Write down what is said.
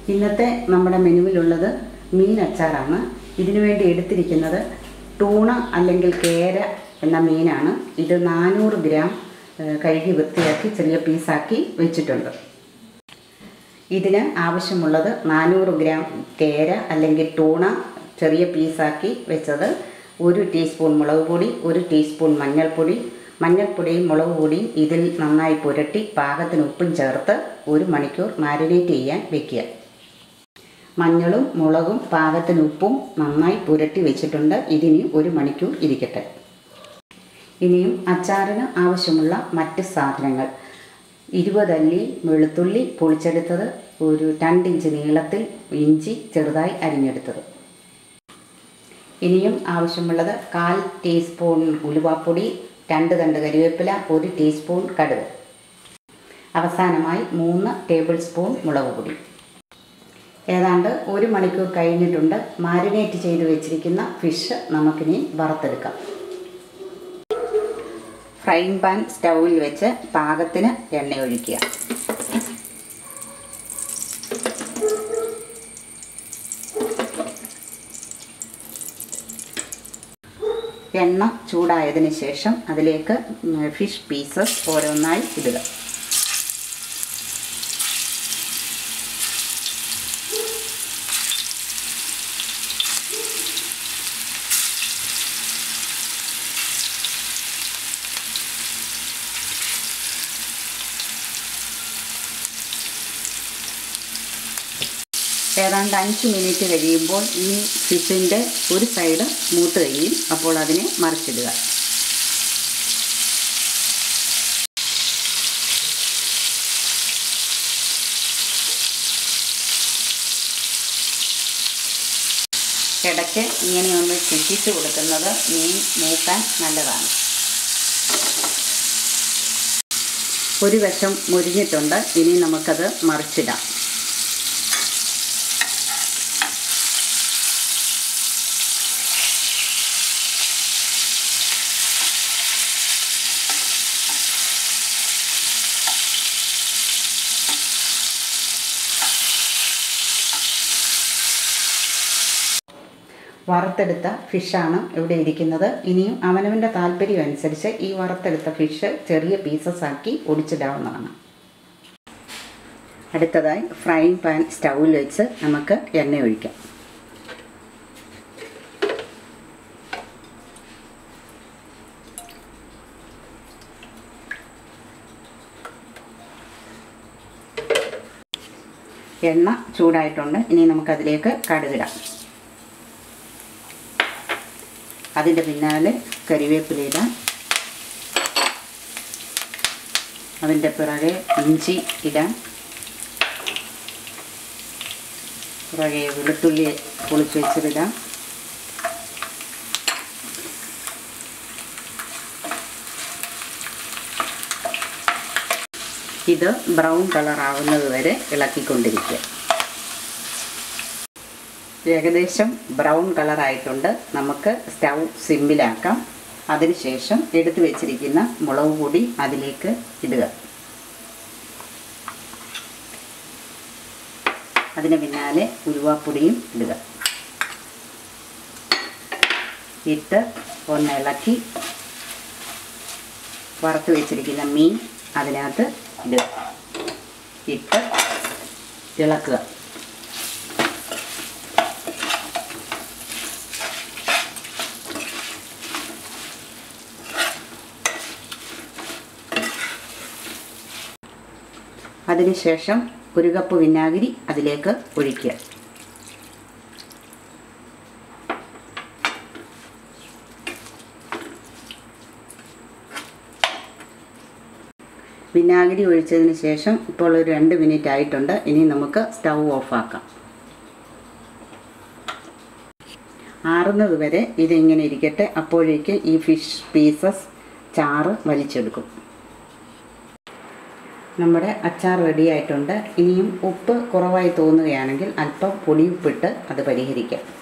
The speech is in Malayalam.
ഇന്നത്തെ നമ്മുടെ മെനുവിലുള്ളത് മീൻ അച്ചാറാണ് ഇതിനു വേണ്ടി എടുത്തിരിക്കുന്നത് ടൂണ അല്ലെങ്കിൽ കേര എന്ന മീനാണ് ഇത് നാനൂറ് ഗ്രാം ഏഹ്, കഴുകി വൃത്തിയാക്കി ചെറിയ പീസാക്കി വെച്ചിട്ടുണ്ട് ഇതിന് ആവശ്യമുള്ളത് നാനൂറ് ഗ്രാം കേര അല്ലെങ്കിൽ ടൂണ ചെറിയ പീസാക്കി വെച്ചത് ഒരു ടീസ്പൂൺ മുളക് പൊടി ഒരു ടീസ്പൂൺ മഞ്ഞൾപ്പൊടി മഞ്ഞൾപ്പൊടിയും മുളക് പൊടിയും ഇതിൽ നന്നായി പുരട്ടി പാകത്തിന് ഉപ്പും ചേർത്ത് ഒരു മണിക്കൂർ മാരിനേറ്റ് ചെയ്യാൻ വെക്കുക മഞ്ഞളും മുളകും പാകത്തിന് ഉപ്പും നന്നായി പുരട്ടി വെച്ചിട്ടുണ്ട് ഇതിനി ഒരു മണിക്കൂർ ഇരിക്കട്ടെ ഇനിയും അച്ചാറിന് ആവശ്യമുള്ള മറ്റ് സാധനങ്ങൾ ഇരുപതല്ലി വെളുത്തുള്ളി പൊളിച്ചെടുത്തത് ഒരു രണ്ടിഞ്ച് നീളത്തിൽ ഇഞ്ചി ചെറുതായി അരിഞ്ഞെടുത്തത് ഇനിയും ആവശ്യമുള്ളത് കാൽ ടീസ്പൂൺ ഉലുവാപ്പൊടി രണ്ട് തണ്ട് കരിവേപ്പില ഒരു ടീസ്പൂൺ കടുക് അവസാനമായി മൂന്ന് ടേബിൾ സ്പൂൺ മുളക് പൊടി ഏതാണ്ട് ഒരു മണിക്കൂർ കഴിഞ്ഞിട്ടുണ്ട് മാരിനേറ്റ് ചെയ്ത് വെച്ചിരിക്കുന്ന ഫിഷ് നമുക്കിനി വറുത്തെടുക്കാം ഫ്രൈങ് പാൻ സ്റ്റൗവിൽ വെച്ച് പാകത്തിന് എണ്ണ ഒഴിക്കുക എണ്ണ ചൂടായതിന് ശേഷം അതിലേക്ക് ഫിഷ് പീസസ് ഓരോന്നായി ഇടുക ഏതാണ്ട് അഞ്ച് മിനിറ്റ് കഴിയുമ്പോൾ ഈ ഫിഷിൻ്റെ ഒരു സൈഡ് മൂത്ത് കഴിയും അപ്പോൾ അതിനെ മറിച്ചിടുക ഇടയ്ക്ക് ഇങ്ങനെ ഒന്ന് ചുറ്റിച്ച് കൊടുക്കുന്നത് മീൻ മൂക്കാൻ നല്ലതാണ് ഒരു വശം മുരിഞ്ഞിട്ടുണ്ട് ഇനി നമുക്കത് മറിച്ചിടാം വറുത്തെടുത്ത ഫിഷാണ് ഇവിടെ ഇരിക്കുന്നത് ഇനിയും അവനവൻ്റെ താല്പര്യം അനുസരിച്ച് ഈ വറുത്തെടുത്ത ഫിഷ് ചെറിയ പീസസ് ആക്കി ഒടിച്ചിടാവുന്നതാണ് അടുത്തതായി ഫ്രൈങ് പാൻ സ്റ്റൗവിൽ വെച്ച് നമുക്ക് എണ്ണ ഒഴിക്കാം എണ്ണ ചൂടായിട്ടുണ്ട് ഇനി നമുക്കതിലേക്ക് കടുകിടാം അതിൻ്റെ പിന്നാലെ കരിവേപ്പില ഇടാം അതിൻ്റെ പിറകെ ഇഞ്ചി ഇടാം പിറകെ വെളുത്തുള്ളി പൊളിച്ച് വെച്ചിടാം ഇത് ബ്രൗൺ കളർ ആവുന്നത് വരെ ഇളക്കിക്കൊണ്ടിരിക്കുക ഏകദേശം ബ്രൗൺ കളറായിട്ടുണ്ട് നമുക്ക് സ്റ്റൗ സിമ്പിലാക്കാം അതിനുശേഷം എടുത്തു വെച്ചിരിക്കുന്ന മുളക് പൊടി അതിലേക്ക് ഇടുക അതിന് പിന്നാലെ ഉലുവാപ്പൊടിയും ഇടുക ഇട്ട് ഒന്ന് ഇളക്കി വറുത്ത് വെച്ചിരിക്കുന്ന മീൻ അതിനകത്ത് ഇടുക ഇട്ട് ഇളക്കുക അതിനുശേഷം ഒരു കപ്പ് വിനാഗിരി അതിലേക്ക് ഒഴിക്കുക വിനാഗിരി ഒഴിച്ചതിന് ശേഷം ഇപ്പോൾ ഒരു രണ്ട് മിനിറ്റ് ആയിട്ടുണ്ട് ഇനി നമുക്ക് സ്റ്റൗ ഓഫാക്കാം ആറുന്നത് വരെ ഇതിങ്ങനെ ഇരിക്കട്ടെ അപ്പോഴേക്ക് ഈ ഫിഷ് പീസസ് ചാറ് വലിച്ചെടുക്കും നമ്മുടെ അച്ചാർ റെഡി ആയിട്ടുണ്ട് ഇനിയും ഉപ്പ് കുറവായി തോന്നുകയാണെങ്കിൽ അല്പം പൊടിയുപ്പിട്ട് അത് പരിഹരിക്കാം